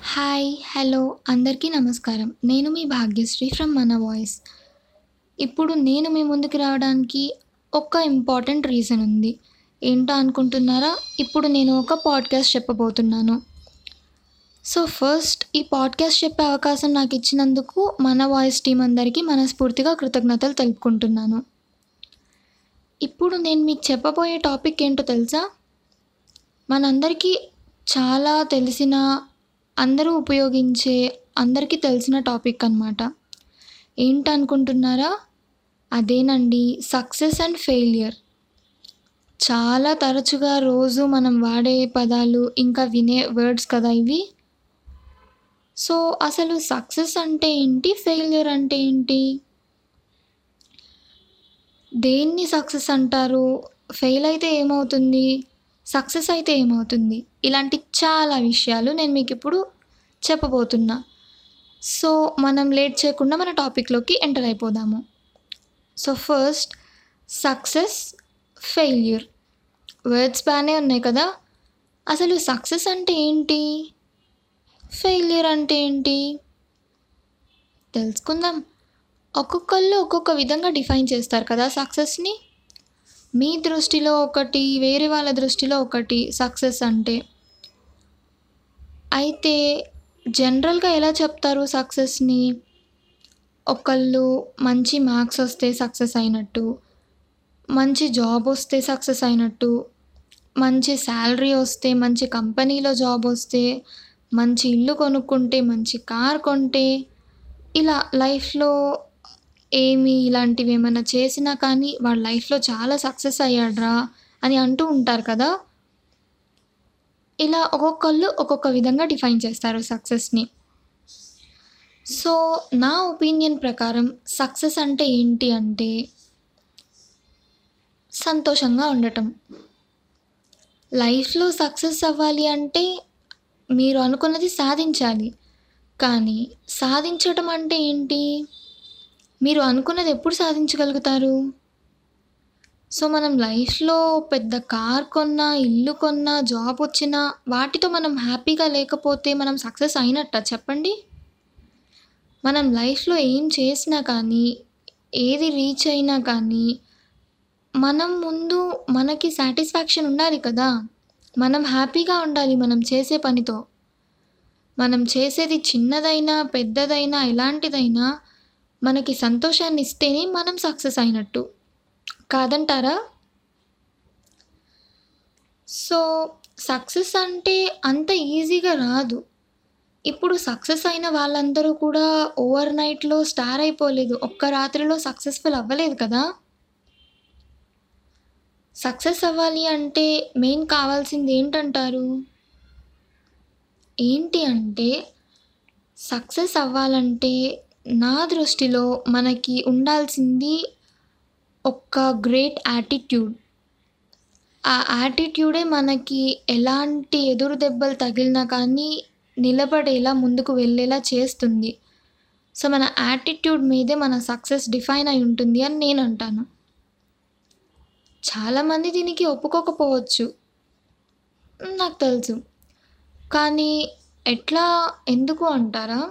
hi hello అందరికీ నమస్కారం నేను మీ భాగ్యశ్రీ ఫ్రమ్ మన వాయిస్ ఇప్పుడు నేను మీ ముందుకు రావడానికి ఒక ఇంపార్టెంట్ రీజన్ ఉంది ఏంటో అనుకుంటున్నారా ఇప్పుడు నేను ఒక పాడ్కాస్ట్ చెప్పబోతున్నాను సో ఫస్ట్ ఈ పాడ్కాస్ట్ చెప్పే అవకాశం నాకు ఇచ్చినందుకు మన వాయిస్ టీం అందరికీ మనస్ఫూర్తిగా కృతజ్ఞతలు తెలుపుకుంటున్నాను ఇప్పుడు నేను మీకు చెప్పబోయే టాపిక్ ఏంటో తెలుసా మనందరికీ చాలా తెలిసిన అందరూ ఉపయోగించే అందరికీ తెలిసిన టాపిక్ అనమాట ఏంటనుకుంటున్నారా అదేనండి సక్సెస్ అండ్ ఫెయిలియర్ చాలా తరచుగా రోజు మనం వాడే పదాలు ఇంకా వినే వర్డ్స్ కదా ఇవి సో అసలు సక్సెస్ అంటే ఏంటి ఫెయిలియర్ అంటే ఏంటి దేన్ని సక్సెస్ అంటారు ఫెయిల్ అయితే ఏమవుతుంది సక్సెస్ అయితే ఏమవుతుంది ఇలాంటి చాలా విషయాలు నేను మీకు ఇప్పుడు చెప్పబోతున్నా సో మనం లేట్ చేయకుండా మన టాపిక్లోకి ఎంటర్ అయిపోదాము so first success failure words బాగానే ఉన్నాయి కదా అసలు సక్సెస్ అంటే ఏంటి ఫెయిల్యూర్ అంటే ఏంటి తెలుసుకుందాం ఒక్కొక్కళ్ళు ఒక్కొక్క విధంగా డిఫైన్ చేస్తారు కదా సక్సెస్ని మీ దృష్టిలో ఒకటి వేరే వాళ్ళ దృష్టిలో ఒకటి సక్సెస్ అంటే అయితే జనరల్గా ఎలా చెప్తారు సక్సెస్ని ఒకళ్ళు మంచి మార్క్స్ వస్తే సక్సెస్ అయినట్టు మంచి జాబ్ వస్తే సక్సెస్ అయినట్టు మంచి శాలరీ వస్తే మంచి కంపెనీలో జాబ్ వస్తే మంచి ఇల్లు కొనుక్కుంటే మంచి కార్ కొంటే ఇలా లైఫ్లో ఏమి ఇలాంటివి ఏమైనా చేసినా కానీ వాడు లైఫ్లో చాలా సక్సెస్ అయ్యాడ్రా అని అంటూ ఉంటారు కదా ఇలా ఒక్కొక్కళ్ళు ఒక్కొక్క విధంగా డిఫైన్ చేస్తారు సక్సెస్ని సో నా ఒపీనియన్ ప్రకారం సక్సెస్ అంటే ఏంటి అంటే సంతోషంగా ఉండటం లైఫ్లో సక్సెస్ అవ్వాలి అంటే మీరు అనుకున్నది సాధించాలి కానీ సాధించటం అంటే ఏంటి మీరు అనుకున్నది ఎప్పుడు సాధించగలుగుతారు సో మనం లైఫ్లో పెద్ద కార్ కొన్నా ఇల్లు కొన్నా జాబ్ వచ్చినా వాటితో మనం హ్యాపీగా లేకపోతే మనం సక్సెస్ అయినట్ట చెప్పండి మనం లైఫ్లో ఏం చేసినా కానీ ఏది రీచ్ అయినా కానీ మనం ముందు మనకి సాటిస్ఫాక్షన్ ఉండాలి కదా మనం హ్యాపీగా ఉండాలి మనం చేసే పనితో మనం చేసేది చిన్నదైనా పెద్దదైనా ఎలాంటిదైనా మనకి సంతోషాన్ని ఇస్తేనే మనం సక్సెస్ అయినట్టు కాదంటారా సో సక్సెస్ అంటే అంత ఈజీగా రాదు ఇప్పుడు సక్సెస్ అయిన వాళ్ళందరూ కూడా ఓవర్ నైట్లో స్టార్ అయిపోలేదు ఒక్క రాత్రిలో సక్సెస్ఫుల్ అవ్వలేదు కదా సక్సెస్ అవ్వాలి అంటే మెయిన్ కావాల్సింది ఏంటంటారు ఏంటి అంటే సక్సెస్ అవ్వాలంటే నా దృష్టిలో మనకి ఉండాల్సింది ఒక గ్రేట్ యాటిట్యూడ్ ఆ యాటిట్యూడే మనకి ఎలాంటి ఎదురు దెబ్బలు తగిలినా కానీ నిలబడేలా ముందుకు వెళ్ళేలా చేస్తుంది సో మన యాటిట్యూడ్ మీదే మన సక్సెస్ డిఫైన్ అయి ఉంటుంది అని నేను అంటాను చాలామంది దీనికి ఒప్పుకోకపోవచ్చు నాకు తెలుసు కానీ ఎట్లా ఎందుకు అంటారా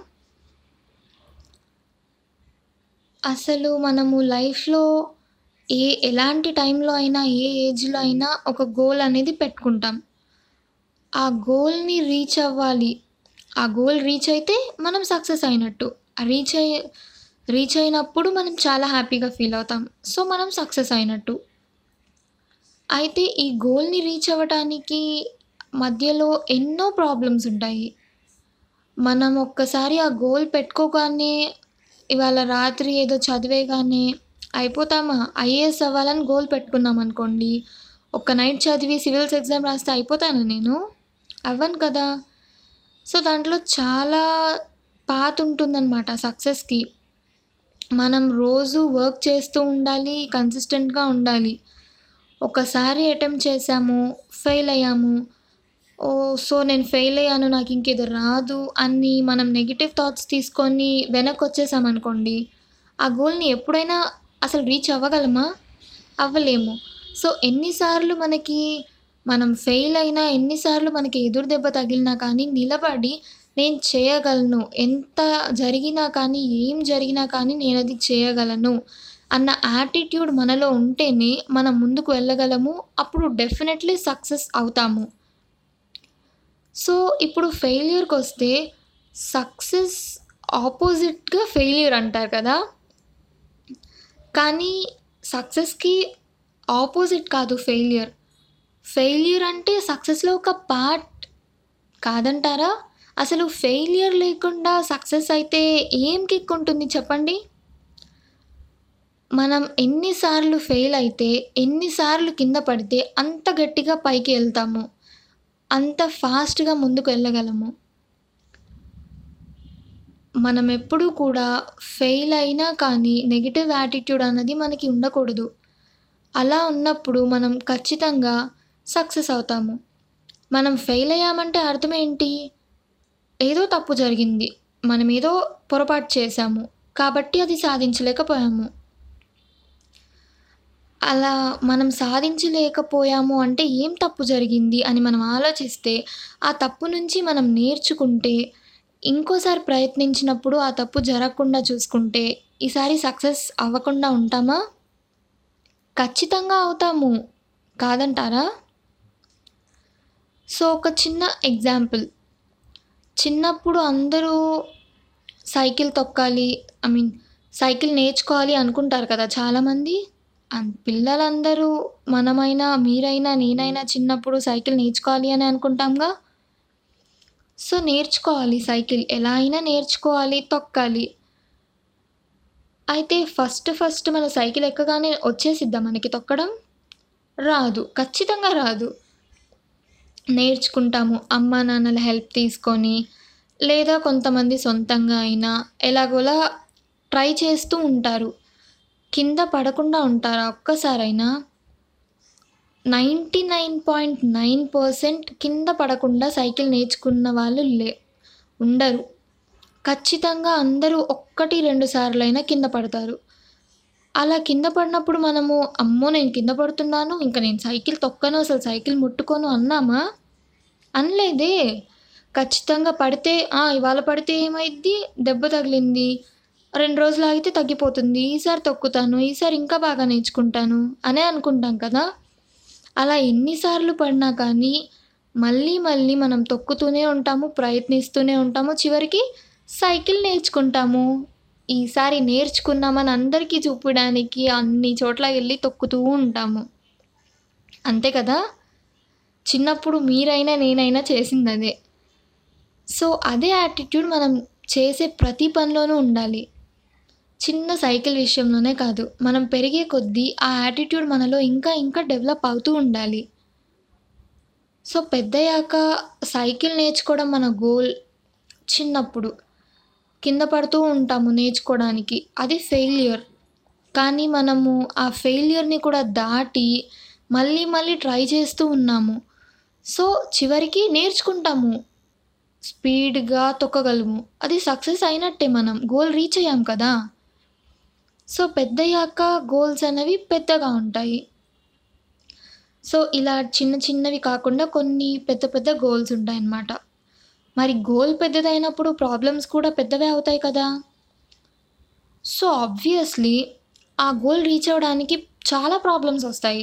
అసలు మనము లైఫ్లో ఏ ఎలాంటి టైంలో అయినా ఏ ఏజ్లో అయినా ఒక గోల్ అనేది పెట్టుకుంటాం ఆ గోల్ని రీచ్ అవ్వాలి ఆ గోల్ రీచ్ అయితే మనం సక్సెస్ అయినట్టు రీచ్ అయ్యి రీచ్ అయినప్పుడు మనం చాలా హ్యాపీగా ఫీల్ అవుతాం సో మనం సక్సెస్ అయినట్టు అయితే ఈ గోల్ని రీచ్ అవ్వటానికి మధ్యలో ఎన్నో ప్రాబ్లమ్స్ ఉంటాయి మనం ఒక్కసారి ఆ గోల్ పెట్టుకోగానే ఇవాళ రాత్రి ఏదో చదివేగానే అయిపోతామా ఐఏఎస్ అవ్వాలని గోల్ పెట్టుకున్నాం అనుకోండి ఒక్క నైట్ చదివి సివిల్స్ ఎగ్జామ్ రాస్తే అయిపోతాను నేను అవ్వను కదా సో దాంట్లో చాలా పాత్ ఉంటుందన్నమాట సక్సెస్కి మనం రోజు వర్క్ చేస్తూ ఉండాలి కన్సిస్టెంట్గా ఉండాలి ఒకసారి అటెంప్ట్ చేసాము ఫెయిల్ అయ్యాము ఓ సో నేను ఫెయిల్ అయ్యాను నాకు ఇంకేదో రాదు అని మనం నెగిటివ్ థాట్స్ తీసుకొని వెనక్కి వచ్చేసామనుకోండి ఆ గోల్ని ఎప్పుడైనా అసలు రీచ్ అవ్వగలమా అవ్వలేము సో ఎన్నిసార్లు మనకి మనం ఫెయిల్ అయినా ఎన్నిసార్లు మనకి ఎదురు దెబ్బ తగిలినా కానీ నిలబడి నేను చేయగలను ఎంత జరిగినా కానీ ఏం జరిగినా కానీ నేను అది చేయగలను అన్న యాటిట్యూడ్ మనలో ఉంటేనే మనం ముందుకు వెళ్ళగలము అప్పుడు డెఫినెట్లీ సక్సెస్ అవుతాము సో ఇప్పుడు ఫెయిల్యూర్కి వస్తే సక్సెస్ ఆపోజిట్గా ఫెయిల్యూర్ అంటారు కదా కానీ సక్సెస్కి ఆపోజిట్ కాదు ఫెయిల్యూర్ ఫెయిల్యూర్ అంటే సక్సెస్లో ఒక పార్ట్ కాదంటారా అసలు ఫెయిల్యూర్ లేకుండా సక్సెస్ అయితే ఏం కిక్ ఉంటుంది చెప్పండి మనం ఎన్నిసార్లు ఫెయిల్ అయితే ఎన్నిసార్లు కింద పడితే అంత గట్టిగా పైకి వెళ్తాము అంత ఫాస్ట్గా ముందుకు వెళ్ళగలము మనం ఎప్పుడూ కూడా ఫెయిల్ అయినా కానీ నెగిటివ్ యాటిట్యూడ్ అన్నది మనకి ఉండకూడదు అలా ఉన్నప్పుడు మనం ఖచ్చితంగా సక్సెస్ అవుతాము మనం ఫెయిల్ అయ్యామంటే అర్థం ఏంటి ఏదో తప్పు జరిగింది మనం ఏదో పొరపాటు చేశాము కాబట్టి అది సాధించలేకపోయాము అలా మనం సాధించలేకపోయాము అంటే ఏం తప్పు జరిగింది అని మనం ఆలోచిస్తే ఆ తప్పు నుంచి మనం నేర్చుకుంటే ఇంకోసారి ప్రయత్నించినప్పుడు ఆ తప్పు జరగకుండా చూసుకుంటే ఈసారి సక్సెస్ అవ్వకుండా ఉంటామా ఖచ్చితంగా అవుతాము కాదంటారా సో ఒక చిన్న ఎగ్జాంపుల్ చిన్నప్పుడు అందరూ సైకిల్ తొక్కాలి ఐ మీన్ సైకిల్ నేర్చుకోవాలి అనుకుంటారు కదా చాలామంది అన్ పిల్లలందరూ మనమైనా మీరైనా నేనైనా చిన్నప్పుడు సైకిల్ నేర్చుకోవాలి అని అనుకుంటాంగా సో నేర్చుకోవాలి సైకిల్ ఎలా అయినా నేర్చుకోవాలి తొక్కాలి అయితే ఫస్ట్ ఫస్ట్ మన సైకిల్ ఎక్కగానే వచ్చేసిద్దా మనకి తొక్కడం రాదు ఖచ్చితంగా రాదు నేర్చుకుంటాము అమ్మా నాన్నల హెల్ప్ తీసుకొని లేదా కొంతమంది సొంతంగా అయినా ఎలాగోలా ట్రై చేస్తూ ఉంటారు కింద పడకుండా ఉంటారా ఒక్కసారైనా ninety nine point nine percent కింద పడకుండా సైకిల్ నేర్చుకున్న వాళ్ళు లే ఉండరు ఖచ్చితంగా అందరూ ఒక్కటి రెండు సార్లైనా కింద పడతారు అలా కింద పడినప్పుడు మనము అమ్మో నేను కింద పడుతున్నాను ఇంకా నేను సైకిల్ తొక్కను అసలు సైకిల్ ముట్టుకోను అన్నామా అనలేదే ఖచ్చితంగా పడితే "ఆ, ఇవాళ పడితే ఏమైద్ది దెబ్బ తగిలింది రెండు రోజులు ఆగితే తగ్గిపోతుంది ఈసారి తొక్కుతాను ఈసారి ఇంకా బాగా నేర్చుకుంటాను అనే అనుకుంటాం కదా అలా ఎన్నిసార్లు పడినా కానీ మళ్ళీ మళ్ళీ మనం తొక్కుతూనే ఉంటాము ప్రయత్నిస్తూనే ఉంటాము చివరికి సైకిల్ నేర్చుకుంటాము ఈసారి నేర్చుకున్నామని అందరికీ చూపడానికి అన్ని చోట్ల వెళ్ళి తొక్కుతూ ఉంటాము అంతే కదా చిన్నప్పుడు మీరైనా నేనైనా చేసింది అదే సో అదే యాటిట్యూడ్ మనం చేసే ప్రతి పనిలోనూ ఉండాలి చిన్న సైకిల్ విషయంలోనే కాదు మనం పెరిగే కొద్దీ ఆ యాటిట్యూడ్ మనలో ఇంకా ఇంకా డెవలప్ అవుతూ ఉండాలి సో పెద్దయ్యాక సైకిల్ నేర్చుకోవడం మన గోల్ చిన్నప్పుడు కింద పడుతూ ఉంటాము నేర్చుకోవడానికి అది ఫెయిల్యూర్ కానీ మనము ఆ ఫెయిల్యూర్ని కూడా దాటి మళ్ళీ మళ్ళీ ట్రై చేస్తూ ఉన్నాము సో చివరికి నేర్చుకుంటాము స్పీడ్గా తొక్కగలము అది సక్సెస్ అయినట్టే మనం గోల్ రీచ్ అయ్యాం కదా సో పెద్దయ్యాక గోల్స్ అనేవి పెద్దగా ఉంటాయి సో ఇలా చిన్న చిన్నవి కాకుండా కొన్ని పెద్ద పెద్ద గోల్స్ ఉంటాయి అన్నమాట మరి గోల్ పెద్దదైనప్పుడు ప్రాబ్లమ్స్ కూడా పెద్దవే అవుతాయి కదా సో ఆబ్వియస్లీ ఆ గోల్ రీచ్ అవ్వడానికి చాలా ప్రాబ్లమ్స్ వస్తాయి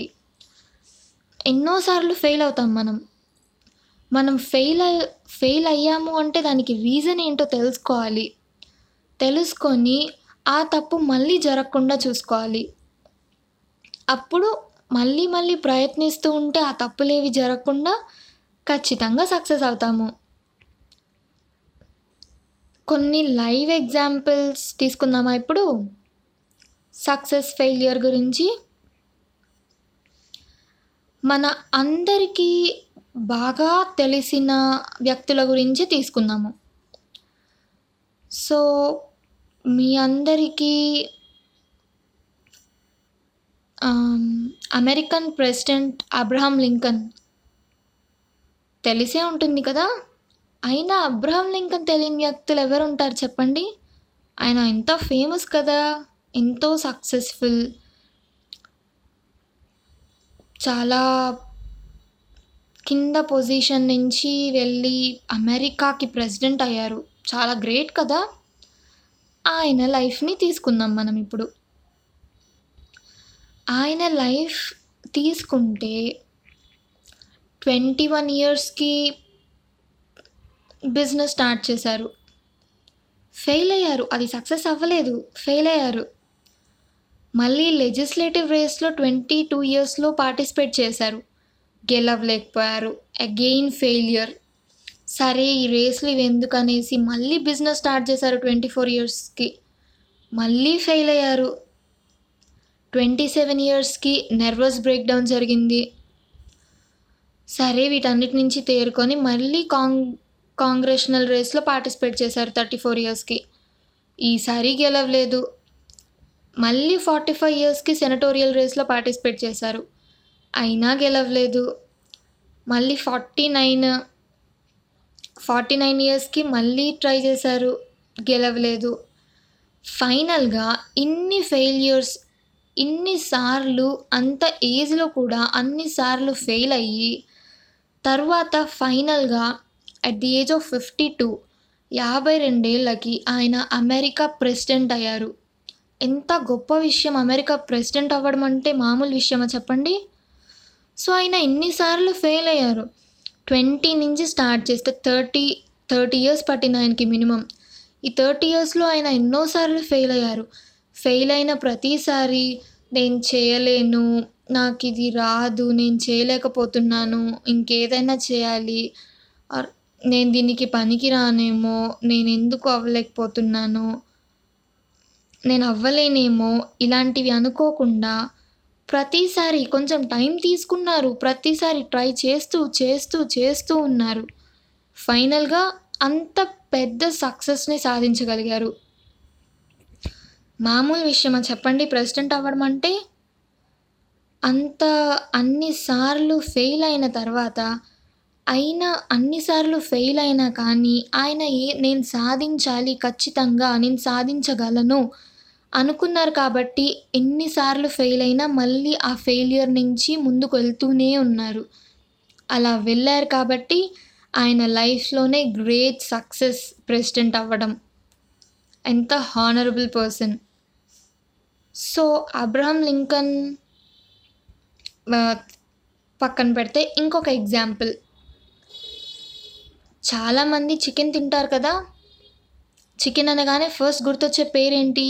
ఎన్నోసార్లు ఫెయిల్ అవుతాం మనం మనం ఫెయిల్ ఫెయిల్ అయ్యాము అంటే దానికి రీజన్ ఏంటో తెలుసుకోవాలి తెలుసుకొని ఆ తప్పు మళ్ళీ జరగకుండా చూసుకోవాలి అప్పుడు మళ్ళీ మళ్ళీ ప్రయత్నిస్తూ ఉంటే ఆ తప్పులేవి జరగకుండా ఖచ్చితంగా సక్సెస్ అవుతాము కొన్ని లైవ్ ఎగ్జాంపుల్స్ తీసుకుందామా ఇప్పుడు సక్సెస్ ఫెయిలియర్ గురించి మన అందరికీ బాగా తెలిసిన వ్యక్తుల గురించి తీసుకుందాము సో మీ అందరికీ um, American president Abraham Lincoln తెలిసే ఉంటుంది కదా అయినా అబ్రహాం లింకన్ తెలియని వ్యక్తులు ఎవరు ఉంటారు చెప్పండి ఆయన ఎంత ఫేమస్ కదా ఎంతో సక్సెస్ఫుల్ చాలా కింద పొజిషన్ నుంచి వెళ్ళి అమెరికాకి ప్రెసిడెంట్ అయ్యారు చాలా గ్రేట్ కదా ఆయన లైఫ్ని తీసుకుందాం మనం ఇప్పుడు ఆయన లైఫ్ తీసుకుంటే ట్వంటీ వన్ ఇయర్స్కి బిజినెస్ స్టార్ట్ చేశారు ఫెయిల్ అయ్యారు అది సక్సెస్ అవ్వలేదు ఫెయిల్ అయ్యారు మళ్ళీ లెజిస్లేటివ్ రేస్లో ట్వంటీ టూ ఇయర్స్లో పార్టిసిపేట్ చేశారు గెలవలేకపోయారు అగెయిన్ ఫెయిలియర్ సరే ఈ రేస్లు ఇవి ఎందుకు అనేసి మళ్ళీ బిజినెస్ స్టార్ట్ చేశారు ట్వంటీ ఫోర్ ఇయర్స్కి మళ్ళీ ఫెయిల్ అయ్యారు ట్వంటీ సెవెన్ ఇయర్స్కి నర్వస్ బ్రేక్ డౌన్ జరిగింది సరే వీటన్నిటి నుంచి తేరుకొని మళ్ళీ కాంగ్ కాంగ్రెషనల్ రేస్లో పార్టిసిపేట్ చేశారు థర్టీ ఫోర్ ఇయర్స్కి ఈసారి గెలవలేదు మళ్ళీ ఫార్టీ ఫైవ్ ఇయర్స్కి సెనటోరియల్ రేస్లో పార్టిసిపేట్ చేశారు అయినా గెలవలేదు మళ్ళీ ఫార్టీ నైన్ ఫార్టీ నైన్ ఇయర్స్కి మళ్ళీ ట్రై చేశారు గెలవలేదు ఫైనల్గా ఇన్ని ఫెయిల్యూర్స్ ఇన్నిసార్లు అంత ఏజ్లో కూడా అన్నిసార్లు ఫెయిల్ అయ్యి తర్వాత ఫైనల్గా at the age of fifty two యాభై రెండేళ్ళకి ఆయన అమెరికా ప్రెసిడెంట్ అయ్యారు ఎంత గొప్ప విషయం అమెరికా ప్రెసిడెంట్ అవ్వడం అంటే మామూలు విషయమా చెప్పండి సో ఆయన ఎన్నిసార్లు ఫెయిల్ అయ్యారు ట్వంటీ నుంచి స్టార్ట్ చేస్తే థర్టీ థర్టీ ఇయర్స్ పట్టింది ఆయనకి మినిమం ఈ థర్టీ ఇయర్స్లో ఆయన ఎన్నోసార్లు ఫెయిల్ అయ్యారు ఫెయిల్ అయిన ప్రతిసారి నేను చేయలేను నాకు ఇది రాదు నేను చేయలేకపోతున్నాను ఇంకేదైనా చేయాలి ఆర్ నేను దీనికి పనికి రానేమో నేను ఎందుకు అవ్వలేకపోతున్నాను నేను అవ్వలేనేమో ఇలాంటివి అనుకోకుండా ప్రతిసారి కొంచెం టైం తీసుకున్నారు ప్రతిసారి ట్రై చేస్తూ చేస్తూ చేస్తూ ఉన్నారు ఫైనల్గా అంత పెద్ద సక్సెస్ని సాధించగలిగారు మామూలు విషయమా చెప్పండి ప్రెసిడెంట్ అవ్వడం అంటే అంత అన్నిసార్లు ఫెయిల్ అయిన తర్వాత అయినా అన్నిసార్లు ఫెయిల్ అయినా కానీ ఆయన ఏ నేను సాధించాలి ఖచ్చితంగా నేను సాధించగలను అనుకున్నారు కాబట్టి ఎన్నిసార్లు ఫెయిల్ అయినా మళ్ళీ ఆ ఫెయిలియర్ నుంచి ముందుకు వెళ్తూనే ఉన్నారు అలా వెళ్ళారు కాబట్టి ఆయన లైఫ్లోనే గ్రేట్ సక్సెస్ ప్రెసిడెంట్ అవ్వడం ఎంత honourable person so Abraham Lincoln ఆ, పక్కన పెడితే ఇంకొక ఎగ్జాంపుల్ చాలామంది చికెన్ తింటారు కదా చికెన్ అనగానే ఫస్ట్ గుర్తొచ్చే పేరేంటి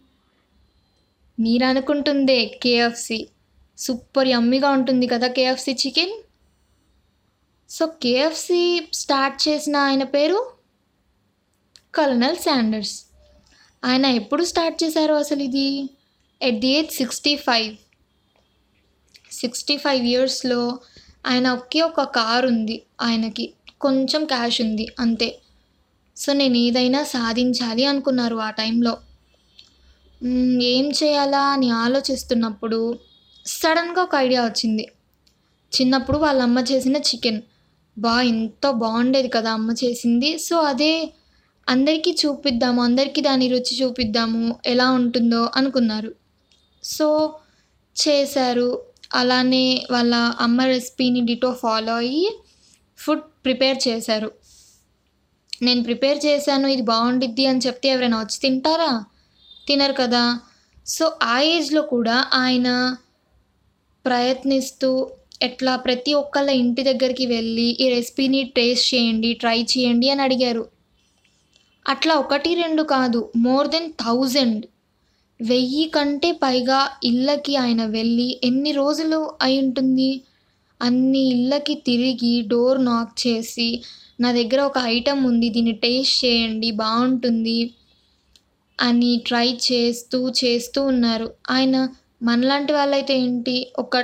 మీరు అనుకుంటుందే కేఎఫ్సి సూపర్ యమ్మీగా ఉంటుంది కదా KFC chicken so KFC start చేసిన ఆయన పేరు కల్నల్ శాండర్స్ ఆయన ఎప్పుడు స్టార్ట్ చేశారు అసలు ఇది at the age sixty five sixty five ఇయర్స్లో ఆయన ఒకే ఒక కారు ఉంది ఆయనకి కొంచెం క్యాష్ ఉంది అంతే సో నేను ఏదైనా సాధించాలి అనుకున్నారు ఆ టైంలో మ్మ్, ఏం చేయాలా అని ఆలోచిస్తున్నప్పుడు సడన్గా ఒక ఐడియా వచ్చింది చిన్నప్పుడు వాళ్ళ అమ్మ చేసిన చికెన్ బా ఎంతో బాగుండేది కదా అమ్మ చేసింది సో అదే అందరికీ చూపిద్దాము అందరికీ దాని రుచి చూపిద్దాము ఎలా ఉంటుందో అనుకున్నారు సో చేశారు అలానే వాళ్ళ అమ్మ రెసిపీని డిటో ఫాలో అయ్యి ఫుడ్ ప్రిపేర్ చేశారు నేను ప్రిపేర్ చేశాను ఇది బాగుండిద్ది అని చెప్తే ఎవరైనా వచ్చి తింటారా తినరు కదా సో ఆ ఏజ్లో కూడా ఆయన ప్రయత్నిస్తూ ఎట్లా ప్రతి ఒక్కళ్ళ ఇంటి దగ్గరికి వెళ్ళి ఈ రెసిపీని టేస్ట్ చేయండి ట్రై చేయండి అని అడిగారు అట్లా ఒకటి రెండు కాదు మోర్ దెన్ థౌజండ్ వెయ్యి కంటే పైగా ఇళ్ళకి ఆయన వెళ్ళి ఎన్ని రోజులు అయి ఉంటుంది అన్ని ఇళ్ళకి తిరిగి డోర్ నాక్ చేసి నా దగ్గర ఒక ఐటెం ఉంది దీన్ని టేస్ట్ చేయండి బాగుంటుంది అని ట్రై చేస్తూ చేస్తూ ఉన్నారు ఆయన మనలాంటి వాళ్ళైతే ఏంటి ఒక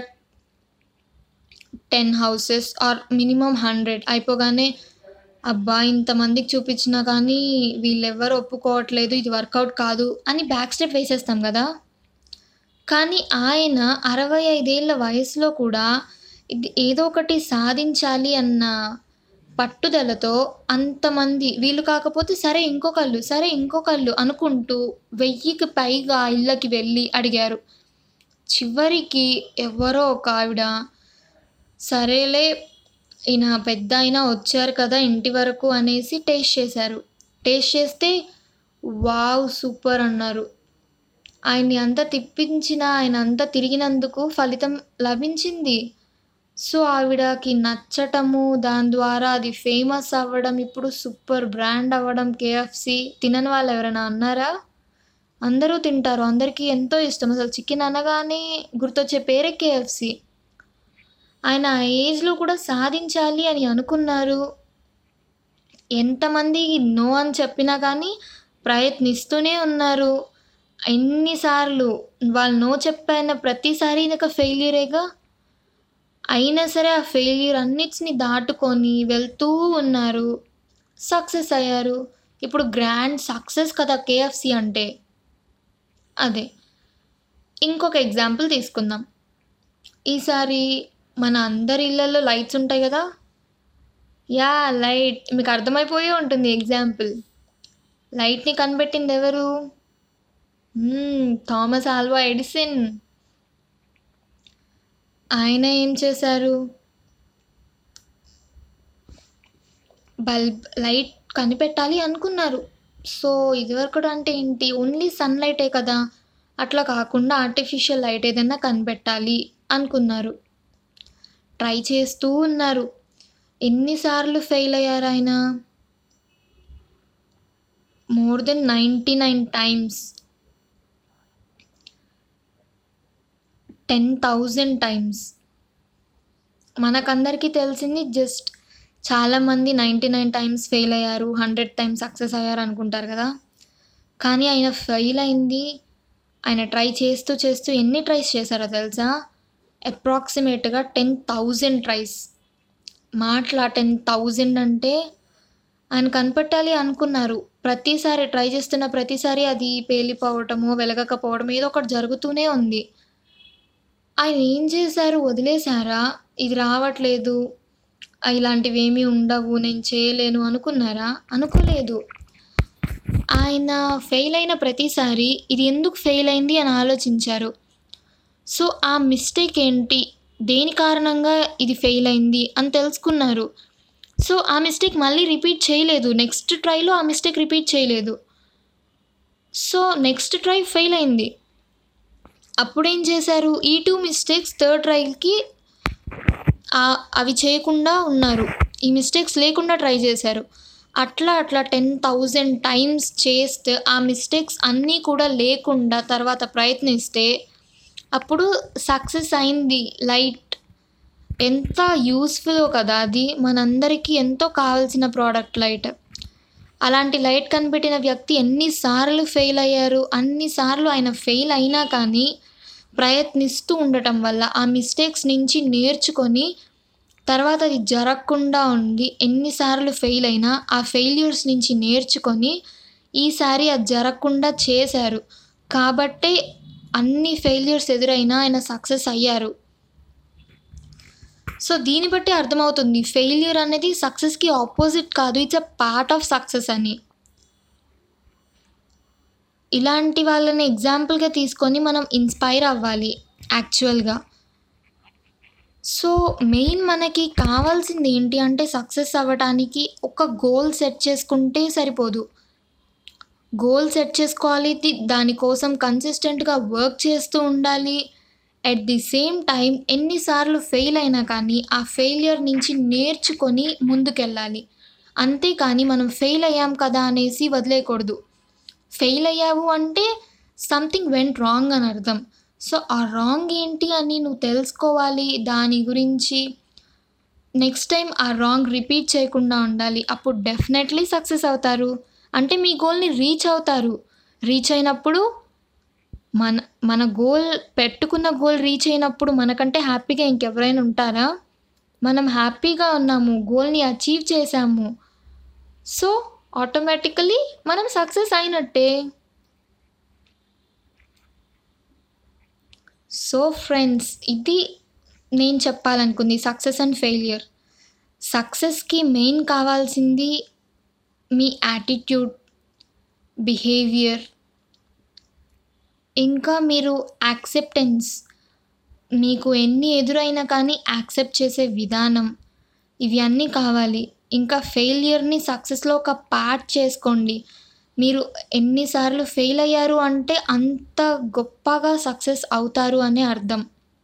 ten houses or minimum hundred అయిపోగానే అబ్బా ఇంతమందికి చూపించినా కానీ వీళ్ళెవ్వరు ఒప్పుకోవట్లేదు ఇది వర్కౌట్ కాదు అని బ్యాక్ స్టెప్ వేసేస్తాం కదా కానీ ఆయన అరవై ఐదేళ్ల వయసులో కూడా ఇది ఏదో ఒకటి సాధించాలి అన్న పట్టుదలతో అంతమంది వీళ్ళు కాకపోతే సరే ఇంకొకళ్ళు సరే ఇంకొకళ్ళు అనుకుంటూ వెయ్యికి పైగా ఇళ్ళకి వెళ్ళి అడిగారు చివరికి ఎవరో ఒక ఆవిడ సరేలే ఈయన పెద్దాయన వచ్చారు కదా ఇంటి వరకు అనేసి టేస్ట్ చేశారు టేస్ట్ చేస్తే వావ్ సూపర్ అన్నారు ఆయన్ని అంతా తిప్పించిన ఆయన అంతా తిరిగినందుకు ఫలితం లభించింది సో ఆవిడకి నచ్చటము దాని ద్వారా అది ఫేమస్ అవ్వడం ఇప్పుడు సూపర్ బ్రాండ్ అవ్వడం కేఎఫ్సి తినని వాళ్ళు ఎవరైనా అన్నారా అందరూ తింటారు అందరికీ ఎంతో ఇష్టం అసలు చికెన్ అనగానే గుర్తొచ్చే పేరే కేఎఫ్సి ఆయన ఆ ఏజ్లో కూడా సాధించాలి అని అనుకున్నారు ఎంతమంది నో అని చెప్పినా కానీ ప్రయత్నిస్తూనే ఉన్నారు ఎన్నిసార్లు వాళ్ళు నో చెప్పిన ప్రతిసారి ఇదొక ఫెయిల్యూరేగా అయినా సరే ఆ ఫెయిల్యూర్ అన్నిటిని దాటుకొని వెళ్తూ ఉన్నారు సక్సెస్ అయ్యారు ఇప్పుడు గ్రాండ్ సక్సెస్ కదా కేఎఫ్సి అంటే అదే ఇంకొక ఎగ్జాంపుల్ తీసుకుందాం ఈసారి మన అందరి ఇళ్ళల్లో లైట్స్ ఉంటాయి కదా యా లైట్ మీకు అర్థమైపోయే ఉంటుంది ఎగ్జాంపుల్ లైట్ని కనిపెట్టింది ఎవరు మ్మ్, థామస్ ఆల్వా ఎడిసన్ ఆయన ఏం చేశారు బల్బ్ లైట్ కనిపెట్టాలి అనుకున్నారు సో ఇదివరకు అంటే ఏంటి ఓన్లీ సన్లైటే కదా అట్లా కాకుండా ఆర్టిఫిషియల్ లైట్ ఏదైనా కనిపెట్టాలి అనుకున్నారు ట్రై చేస్తూ ఉన్నారు ఎన్నిసార్లు ఫెయిల్ అయ్యారు ఆయన more than ninety nine times ten thousand times మనకందరికీ తెలిసింది జస్ట్ చాలామంది నైంటీ నైన్ టైమ్స్ ఫెయిల్ అయ్యారు హండ్రెడ్ టైమ్స్ సక్సెస్ అయ్యారు అనుకుంటారు కదా కానీ ఆయన ఫెయిల్ అయింది ఆయన ట్రై చేస్తూ చేస్తూ ఎన్ని ట్రైస్ చేశారో తెలుసా అప్రాక్సిమేట్గా టెన్ థౌజండ్ ట్రైస్ మాటల టెన్ థౌజండ్ అంటే ఆయన కనిపెట్టాలి అనుకున్నారు ప్రతిసారి ట్రై చేస్తున్న ప్రతిసారి అది పేలిపోవటము వెలగకపోవడం ఏదో ఒకటి జరుగుతూనే ఉంది ఆయన ఏం చేశారు వదిలేశారా ఇది రావట్లేదు ఆ, ఇలాంటివి ఏమీ ఉండవు నేను చేయలేను అనుకున్నారా అనుకోలేదు ఆయన ఫెయిల్ అయిన ప్రతిసారి ఇది ఎందుకు ఫెయిల్ అయింది అని ఆలోచించారు సో ఆ మిస్టేక్ ఏంటి దేని కారణంగా ఇది ఫెయిల్ అయింది అని తెలుసుకున్నారు సో ఆ మిస్టేక్ మళ్ళీ రిపీట్ చేయలేదు నెక్స్ట్ ట్రైలో ఆ మిస్టేక్ రిపీట్ చేయలేదు సో నెక్స్ట్ ట్రై ఫెయిల్ అయింది అప్పుడేం చేశారు ఈ టూ మిస్టేక్స్ థర్డ్ ట్రైల్కి అవి చేయకుండా ఉన్నారు ఈ మిస్టేక్స్ లేకుండా ట్రై చేశారు అట్లా అట్లా టెన్ థౌజండ్ టైమ్స్ చేస్తే ఆ మిస్టేక్స్ అన్నీ కూడా లేకుండా తర్వాత ప్రయత్నిస్తే అప్పుడు సక్సెస్ అయింది లైట్ ఎంత యూస్ఫుల్ కదా అది మనందరికీ ఎంతో కావాల్సిన ప్రోడక్ట్ లైట్ అలాంటి లైట్ కనిపెట్టిన వ్యక్తి ఎన్నిసార్లు ఫెయిల్ అయ్యారు అన్నిసార్లు ఆయన ఫెయిల్ అయినా కానీ ప్రయత్నిస్తూ ఉండటం వల్ల ఆ మిస్టేక్స్ నుంచి నేర్చుకొని తర్వాత అది జరగకుండా ఉండి ఎన్నిసార్లు ఫెయిల్ అయినా ఆ ఫెయిల్యూర్స్ నుంచి నేర్చుకొని ఈసారి అది జరగకుండా చేశారు కాబట్టే అన్ని ఫెయిల్యూర్స్ ఎదురైనా ఆయన సక్సెస్ అయ్యారు సో దీన్ని బట్టి అర్థమవుతుంది ఫెయిల్యూర్ అనేది సక్సెస్కి ఆపోజిట్ కాదు it's a part of success అని ఇలాంటి వాళ్ళని ఎగ్జాంపుల్గా తీసుకొని మనం ఇన్స్పైర్ అవ్వాలి యాక్చువల్గా సో మెయిన్ మనకి కావాల్సింది ఏంటి అంటే సక్సెస్ అవ్వడానికి ఒక గోల్ సెట్ చేసుకుంటే సరిపోదు గోల్ సెట్ చేసుకోవాలి ది- దానికోసం కన్సిస్టెంట్గా వర్క్ చేస్తూ ఉండాలి అట్ ది సేమ్ టైం ఎన్నిసార్లు ఫెయిల్ అయినా కానీ ఆ ఫెయిలియర్ నుంచి నేర్చుకొని ముందుకెళ్ళాలి అంతేకాని మనం ఫెయిల్ అయ్యాం కదా అనేసి వదిలేయకూడదు ఫెయిల్ అయ్యావు అంటే సంథింగ్ వెంట్ రాంగ్ అని అర్థం సో ఆ రాంగ్ ఏంటి అని నువ్వు తెలుసుకోవాలి దాని గురించి నెక్స్ట్ టైం ఆ రాంగ్ రిపీట్ చేయకుండా ఉండాలి అప్పుడు డెఫినెట్లీ సక్సెస్ అవుతారు అంటే మీ గోల్ని రీచ్ అవుతారు రీచ్ అయినప్పుడు మన మన గోల్ పెట్టుకున్న గోల్ రీచ్ అయినప్పుడు మనకంటే హ్యాపీగా ఇంకెవరైనా ఉంటారా మనం హ్యాపీగా ఉన్నాము గోల్ని అచీవ్ చేసాము సో ఆటోమేటికలీ మనం సక్సెస్ అయినట్టే సో ఫ్రెండ్స్ ఇది నేను చెప్పాలనుకుంది సక్సెస్ అండ్ ఫెయిలియర్ సక్సెస్కి మెయిన్ కావాల్సింది మీ యాటిట్యూడ్ బిహేవియర్ ఇంకా మీరు యాక్సెప్టెన్స్ మీకు ఎన్ని ఎదురైనా కానీ యాక్సెప్ట్ చేసే విధానం ఇవి అన్నీ కావాలి ఇంకా ఫెయిల్యూర్ని సక్సెస్లో ఒక పార్ట్ చేసుకోండి మీరు ఎన్నిసార్లు ఫెయిల్ అయ్యారు అంటే అంత గొప్పగా సక్సెస్ అవుతారు అనే అర్థం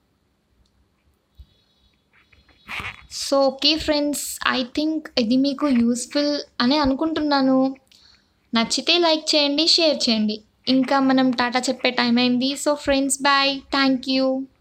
so okay friends I think ఇది మీకు యూస్ఫుల్ అని అనుకుంటున్నాను నచ్చితే లైక్ చేయండి షేర్ చేయండి ఇంకా మనం టాటా చెప్పే టైం అయింది so friends bye thank you